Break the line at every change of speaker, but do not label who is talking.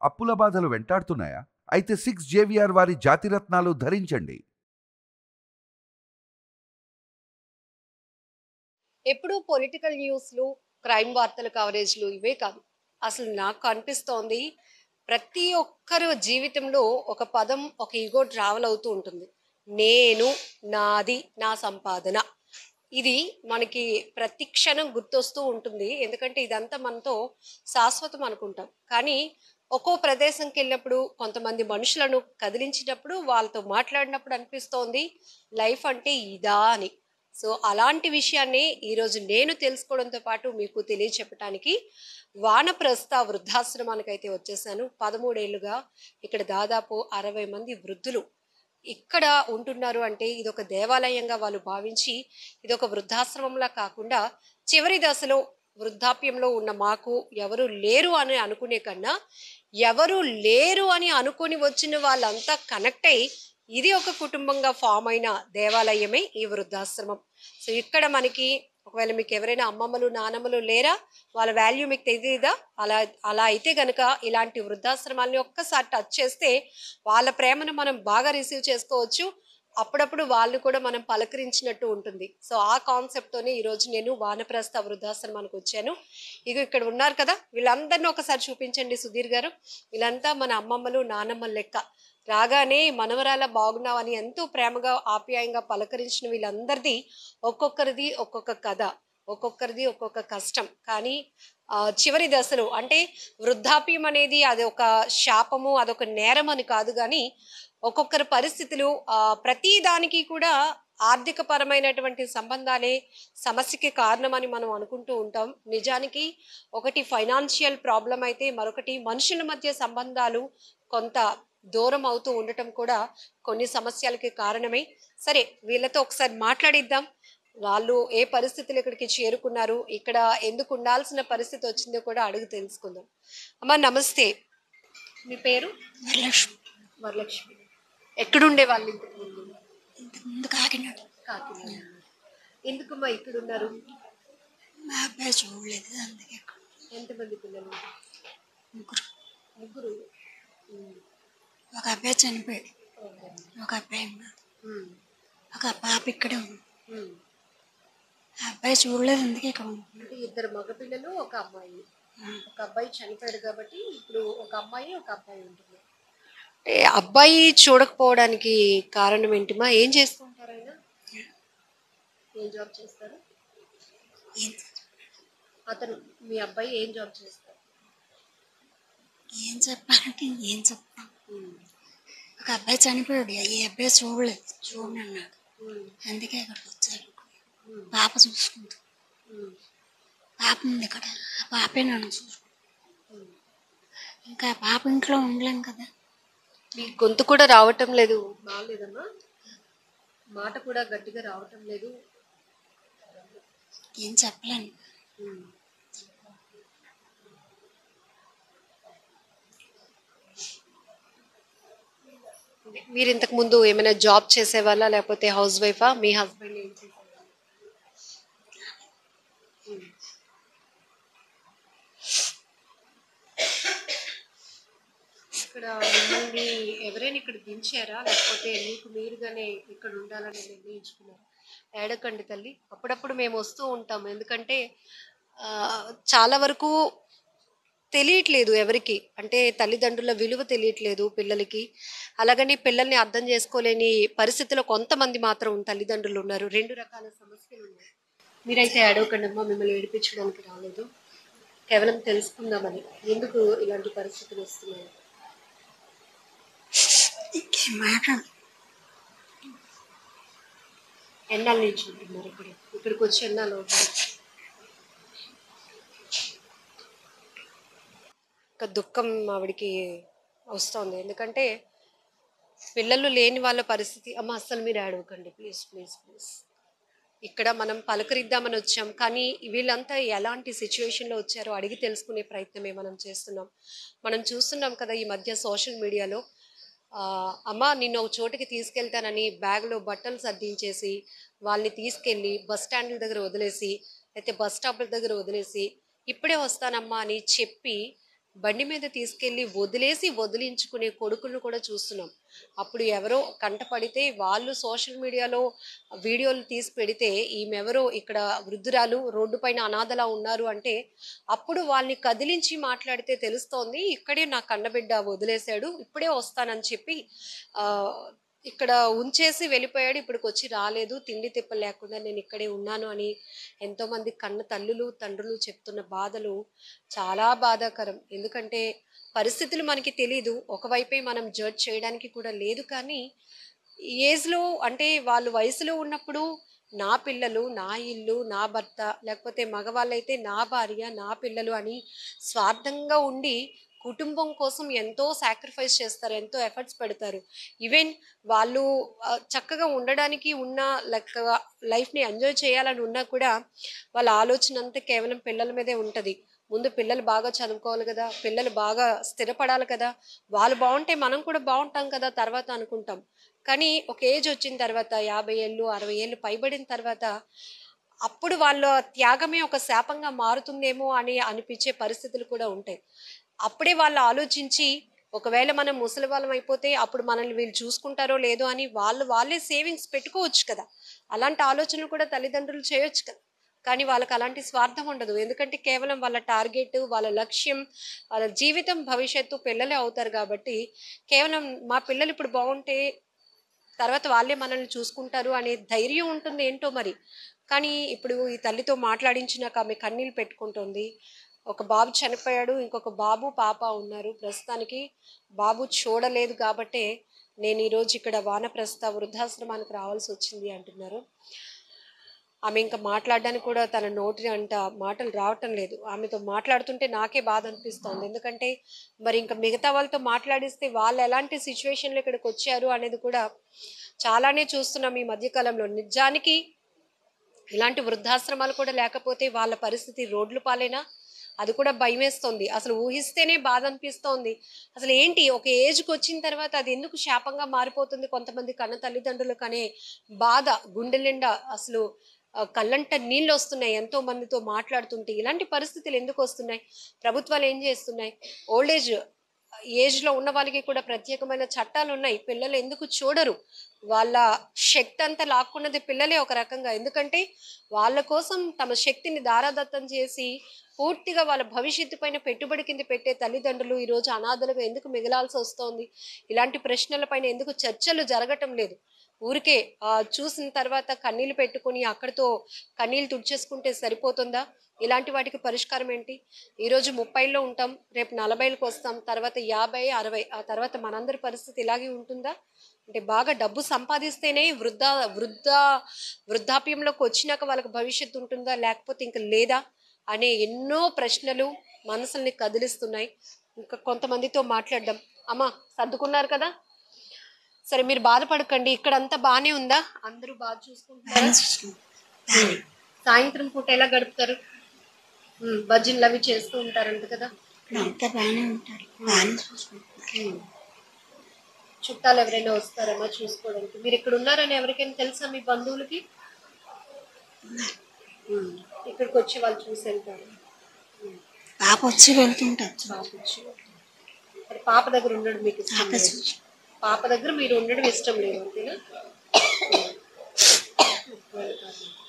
అప్పుల బాధలు వెంటాడుతున్నాయా అయితే సిక్స్ జేవిఆర్ వారి జాతిరత్నాలు ధరించండి
ఎప్పుడు పొలిటికల్ న్యూస్లు క్రైమ్ వార్తల కవరేజ్లు ఇవే కాదు అసలు నాకు అనిపిస్తోంది ప్రతి ఒక్కరు జీవితంలో ఒక పదం ఒక ఈగో ట్రావెల్ అవుతూ ఉంటుంది నేను నాది నా సంపాదన ఇది మనకి ప్రతి క్షణం గుర్తొస్తూ ఉంటుంది ఎందుకంటే ఇదంతా మనతో శాశ్వతం అనుకుంటాం కానీ ఒక్కో ప్రదేశంకి వెళ్ళినప్పుడు కొంతమంది మనుషులను కదిలించినప్పుడు వాళ్ళతో మాట్లాడినప్పుడు అనిపిస్తోంది లైఫ్ అంటే ఇదా అని సో అలాంటి విషయాన్ని ఈరోజు నేను తెలుసుకోవడంతో పాటు మీకు తెలియచెప్పటానికి వానప్రస్థ వృద్ధాశ్రమానికి అయితే వచ్చేసాను పదమూడేళ్లుగా ఇక్కడ దాదాపు అరవై మంది వృద్ధులు ఇక్కడ ఉంటున్నారు అంటే ఇది ఒక దేవాలయంగా వాళ్ళు భావించి ఇది ఒక వృద్ధాశ్రమంలా కాకుండా చివరి దశలో వృద్ధాప్యంలో ఉన్న మాకు ఎవరు లేరు అని అనుకునే కన్నా ఎవరు లేరు అని అనుకొని వచ్చిన వాళ్ళంతా కనెక్ట్ అయ్యి ఇది ఒక కుటుంబంగా ఫామ్ అయిన దేవాలయమే ఈ వృద్ధాశ్రమం సో ఇక్కడ మనకి ఒకవేళ మీకు ఎవరైనా అమ్మమ్మలు నానమ్మలు లేరా వాళ్ళ వాల్యూ మీకు తెలియదా అలా అలా అయితే గనుక ఇలాంటి వృద్ధాశ్రమాల్ని ఒక్కసారి టచ్ చేస్తే వాళ్ళ ప్రేమను మనం బాగా రిసీవ్ చేసుకోవచ్చు అప్పుడప్పుడు వాళ్ళు కూడా మనం పలకరించినట్టు ఉంటుంది సో ఆ కాన్సెప్ట్తోనే ఈరోజు నేను వానప్రస్థ వృద్ధాశ్రమానికి వచ్చాను ఇక ఇక్కడ ఉన్నారు కదా వీళ్ళందరినీ ఒకసారి చూపించండి సుధీర్ గారు వీళ్ళంతా మన అమ్మమ్మలు నానమ్మల లెక్క రాగానే మనవరాల బాగున్నావని ఎంతో ప్రేమగా ఆప్యాయంగా పలకరించిన వీళ్ళందరిది ఒక్కొక్కరిది ఒక్కొక్క కథ ఒక్కొక్కరిది ఒక్కొక్క కష్టం కానీ ఆ, చివరి దశలో అంటే వృద్ధాప్యం అనేది అది ఒక శాపము అదొక నేరం అని కాదు కానీ ఒక్కొక్కరి పరిస్థితులు ఆ, ప్రతి దానికి కూడా ఆర్థిక పరమైనటువంటి సంబంధాలే సమస్యకి కారణమని మనం అనుకుంటూ ఉంటాం నిజానికి ఒకటి ఫైనాన్షియల్ ప్రాబ్లం అయితే మరొకటి మనుషుల మధ్య సంబంధాలు కొంత దూరం అవుతూ ఉండటం కూడా కొన్ని సమస్యలకి కారణమే సరే వీళ్ళతో ఒకసారి మాట్లాడిద్దాం వాళ్ళు ఏ పరిస్థితులు ఇక్కడికి చేరుకున్నారు ఇక్కడ ఎందుకు ఉండాల్సిన పరిస్థితి వచ్చిందో కూడా అడుగు తెలుసుకుందాం అమ్మ నమస్తే మీ పేరు
వరలక్ష్మి
వరలక్ష్మి ఎక్కడుండే వాళ్ళు ఇంతకు ముందు
ఇంతకు ముందు కాకినాడ
కాకినాడ ఎందుకమ్మా ఇక్కడ ఉన్నారు
మా అబ్బాయి చూడలేదు అందుకే ఇక్కడ
ఎంతమంది పిల్లలు
ముగ్గురు
ముగ్గురు
ఒక అబ్బాయి చనిపోయాడు ఒక అబ్బాయి ఉన్నాడు
ఉమ్,
ఒక పాప ఇక్కడే ఉంది
ఉమ్.
ఆ అబ్బాయి చూడలేదు అందుకే ఇక్కడ ఉంది
అంటే ఇద్దరు మగపిల్లలు ఒక అమ్మాయి ఒక అబ్బాయి చనిపోయాడు కాబట్టి ఇప్పుడు ఒక అమ్మాయి ఒక అబ్బాయి ఉంటుంది అంటే అబ్బాయి చూడకపోవడానికి కారణం ఏంటిమా ఏం చేస్తుంటారు ఆయన ఏం జాబ్ చేస్తారు
ఏం
అతను మీ అబ్బాయి ఏం జాబ్ చేస్తారు
ఏం చెప్పాలంటే ఏం చెప్తాం
ఉమ్,
ఒక అబ్బాయి చనిపోయాడు ఈ అబ్బాయి చూడలేదు చూడను అన్నాడు
ఉమ్,
అందుకే ఇక్కడికి వచ్చారు
ఉమ్,
పాప చూసుకుంది
ఉమ్,
పాప ఉంది ఇక్కడ ఆ పాపే నన్ను చూసుకుంది
ఉమ్.
ఇంకా ఆ పాప ఇంట్లో ఉండలేం కదా
మీ గొంతు కూడా రావటం లేదు బాగాలేదమ్మా మాట కూడా గట్టిగా రావటం లేదు
ఏం చెప్పలేను
ఉమ్. మీరు ఇంతకు ముందు ఏమైనా జాబ్ చేసేవాళ్ళా లేకపోతే హౌస్ వైఫా మీ హస్బెండ్ ఏం చేసేవాళ్ళు ఉమ్. ఇక్కడ మిమ్మల్ని ఎవరైనా ఇక్కడ దించారా లేకపోతే మీకు మీరుగానే ఇక్కడ ఉండాలని నిర్ణయించుకున్నారా ఏడకండి తల్లి అప్పుడప్పుడు మేము వస్తూ ఉంటాం ఎందుకంటే ఆ, చాలా వరకు తెలియట్లేదు ఎవరికి అంటే తల్లిదండ్రుల విలువ తెలియట్లేదు పిల్లలకి అలాగని పిల్లల్ని అర్థం చేసుకోలేని పరిస్థితిలో కొంతమంది మాత్రం తల్లిదండ్రులు ఉన్నారు రెండు రకాల సమస్యలు ఉన్నాయి మీరైతే ఏడవకండి అమ్మా మిమ్మల్ని ఏడిపించడానికి రాలేదు కేవలం తెలుసుకుందామని ఎందుకు ఇలాంటి పరిస్థితులు వస్తున్నాయి
ఇంకేం మాట్లాడు
ఎన్నాళ్ళ నుంచి ఉంటున్నారు ఇక్కడ ఇక్కడికి వచ్చి ఎన్నాళ్ళు అవుతుంది ఒక దుఃఖం ఆవిడికి వస్తుంది ఎందుకంటే పిల్లలు లేని వాళ్ళ పరిస్థితి అమ్మ అస్సలు మీరు అడగకండి ప్లీజ్ ప్లీజ్ ప్లీజ్ ఇక్కడ మనం పలకరిద్దామని వచ్చాం కానీ వీళ్ళంతా ఎలాంటి సిచ్యువేషన్లో వచ్చారో అడిగి తెలుసుకునే ప్రయత్నమే మనం చేస్తున్నాం మనం చూస్తున్నాం కదా ఈ మధ్య సోషల్ మీడియాలో ఆ, అమ్మ నిన్ను ఒక చోటికి తీసుకెళ్తానని బ్యాగ్లో బట్టలు సర్దించేసి వాళ్ళని తీసుకెళ్ళి బస్ స్టాండ్ల దగ్గర వదిలేసి అయితే బస్ స్టాప్ల దగ్గర వదిలేసి ఇప్పుడే వస్తానమ్మా అని చెప్పి బండి మీద తీసుకెళ్ళి వదిలేసి వదిలించుకునే కొడుకులను కూడా చూస్తున్నాం అప్పుడు ఎవరో కంట పడితే వాళ్ళు సోషల్ మీడియాలో వీడియోలు తీసి పెడితే ఈమెవరో ఇక్కడ వృద్ధురాలు రోడ్డు పైన అనాథలా ఉన్నారు అంటే అప్పుడు వాళ్ళని కదిలించి మాట్లాడితే తెలుస్తోంది ఇక్కడే నా కన్నబిడ్డ వదిలేశాడు ఇప్పుడే వస్తానని చెప్పి ఆ, ఇక్కడ ఉంచేసి వెళ్ళిపోయాడు ఇప్పటికి వచ్చి రాలేదు తిండి తిప్ప లేకుండా నేను ఇక్కడే ఉన్నాను అని ఎంతో మంది కన్న తల్లులు తండ్రులు చెప్తున్న బాధలు చాలా బాధాకరం ఎందుకంటే పరిస్థితులు మనకి తెలీదు ఒకవైపే మనం జడ్జ్ చేయడానికి కూడా లేదు కానీ ఈ ఏజ్లో అంటే వాళ్ళు వయసులో ఉన్నప్పుడు నా పిల్లలు నా ఇల్లు నా భర్త లేకపోతే మగవాళ్ళైతే నా భార్య నా పిల్లలు అని స్వార్థంగా ఉండి కుటుంబం కోసం ఎంతో సాక్రిఫైస్ చేస్తారు ఎంతో ఎఫర్ట్స్ పెడతారు ఈవెన్ వాళ్ళు ఆ, చక్కగా ఉండడానికి ఉన్న లెక్క లైఫ్ని ఎంజాయ్ చేయాలని ఉన్నా కూడా వాళ్ళ ఆలోచన అంతా కేవలం పిల్లల మీదే ఉంటుంది ముందు పిల్లలు బాగా చదువుకోవాలి కదా పిల్లలు బాగా స్థిరపడాలి కదా వాళ్ళు బాగుంటే మనం కూడా బాగుంటాం కదా తర్వాత అనుకుంటాం కానీ ఒక ఏజ్ వచ్చిన తర్వాత యాభై ఏళ్ళు అరవై ఏళ్ళు పైబడిన తర్వాత అప్పుడు వాళ్ళ త్యాగమే ఒక శాపంగా మారుతుందేమో అని అనిపించే పరిస్థితులు కూడా ఉంటాయి అప్పుడే వాళ్ళు ఆలోచించి ఒకవేళ మనం ముసలి వాళ్ళం అయిపోతే అప్పుడు మనల్ని వీళ్ళు చూసుకుంటారో లేదో అని వాళ్ళు వాళ్ళే సేవింగ్స్ పెట్టుకోవచ్చు కదా అలాంటి ఆలోచనలు కూడా తల్లిదండ్రులు చేయొచ్చు కదా కానీ వాళ్ళకి అలాంటి స్వార్థం ఉండదు ఎందుకంటే కేవలం వాళ్ళ టార్గెట్ వాళ్ళ లక్ష్యం వాళ్ళ జీవితం భవిష్యత్తు పిల్లలే అవుతారు కాబట్టి కేవలం మా పిల్లలు ఇప్పుడు బాగుంటే తర్వాత వాళ్ళే మనల్ని చూసుకుంటారు అనే ధైర్యం ఉంటుంది ఏంటో మరి కానీ ఇప్పుడు ఈ తల్లితో మాట్లాడించినాక ఆమె కన్నీళ్ళు పెట్టుకుంటుంది ఒక బాబు చనిపోయాడు ఇంకొక బాబు పాప ఉన్నారు ప్రస్తుతానికి బాబు చూడలేదు కాబట్టే నేను ఈరోజు ఇక్కడ వానప్రస్థ వృద్ధాశ్రమానికి రావాల్సి వచ్చింది అంటున్నారు ఆమె ఇంకా మాట్లాడడానికి కూడా తన నోటి అంట మాటలు రావటం లేదు ఆమెతో మాట్లాడుతుంటే నాకే బాధ అనిపిస్తోంది ఎందుకంటే మరి ఇంకా మిగతా వాళ్ళతో మాట్లాడిస్తే వాళ్ళు ఎలాంటి సిచ్యువేషన్లో ఇక్కడికి వచ్చారు అనేది కూడా చాలానే చూస్తున్నాం ఈ మధ్యకాలంలో నిజానికి ఇలాంటి వృద్ధాశ్రమాలు కూడా లేకపోతే వాళ్ళ పరిస్థితి రోడ్లు పాలేనా అది కూడా భయమేస్తోంది అసలు ఊహిస్తేనే బాధ అనిపిస్తోంది అసలు ఏంటి ఒక ఏజ్కి వచ్చిన తర్వాత అది ఎందుకు శాపంగా మారిపోతుంది కొంతమంది కన్న తల్లిదండ్రులు కనే బాధ గుండె నిండా అసలు ఆ, కళ్ళంట నీళ్ళు వస్తున్నాయి ఎంతో మందితో మాట్లాడుతుంటే ఇలాంటి పరిస్థితులు ఎందుకు వస్తున్నాయి ప్రభుత్వాలు ఏం చేస్తున్నాయి ఓల్డ్ ఏజ్ ఏజ్లో ఉన్న వాళ్ళకి కూడా ప్రత్యేకమైన చట్టాలు ఉన్నాయి పిల్లలు ఎందుకు చూడరు వాళ్ళ శక్తి అంతా లాక్కున్నది పిల్లలే ఒక రకంగా ఎందుకంటే వాళ్ళ కోసం తమ శక్తిని దారాదత్తం చేసి పూర్తిగా వాళ్ళ భవిష్యత్తు పైన పెట్టుబడి కింద పెట్టే తల్లిదండ్రులు ఈరోజు అనాథలుగా ఎందుకు మిగలాల్సి వస్తోంది ఇలాంటి ప్రశ్నలపైన ఎందుకు చర్చలు జరగటం లేదు ఊరికే ఆ, చూసిన తర్వాత కన్నీళ్ళు పెట్టుకుని అక్కడితో కన్నీళ్ళు తుడిచేసుకుంటే సరిపోతుందా ఇలాంటి వాటికి పరిష్కారం ఏంటి ఈరోజు ముప్పైలో ఉంటాం రేపు నలభైలకు వస్తాం తర్వాత యాభై అరవై ఆ తర్వాత మనందరి పరిస్థితి ఇలాగే ఉంటుందా అంటే బాగా డబ్బు సంపాదిస్తేనే వృద్ధ వృద్ధ వృద్ధాప్యంలోకి వచ్చినాక వాళ్ళకి భవిష్యత్తు ఉంటుందా లేకపోతే ఇంకా లేదా అనే ఎన్నో ప్రశ్నలు మనసుల్ని కదిలిస్తున్నాయి ఇంకా కొంతమందితో మాట్లాడడం అమ్మా సర్దుకున్నారు కదా సరే మీరు బాధపడకండి ఇక్కడంతా బాగానే ఉందా అందరూ బాగా చూసుకుంటారా ఉమ్. సాయంత్రం పూట ఎలా గడుపుతారు ఉమ్, భజనలు అవి చేస్తూ ఉంటారంట కదా
అంతా బాగానే ఉంటారు బాగానే చూసుకుంటారు
ఉమ్. చుట్టాలు ఎవరైనా వస్తారమ్మా చూసుకోవడానికి మీరు ఇక్కడ ఉన్నారని ఎవరికైనా తెలుసా మీ బంధువులకి ఉమ్. ఇక్కడికి వచ్చి వాళ్ళు చూసి వెళ్తారు
పాప వచ్చి వెళ్తుంటారు
పాప వచ్చి మరి పాప దగ్గర ఉండడం మీకు ఇష్టం
పాప
లేదు.
చూసి
పాప దగ్గర మీరు ఉండడం ఇష్టం లేదు అంతేనా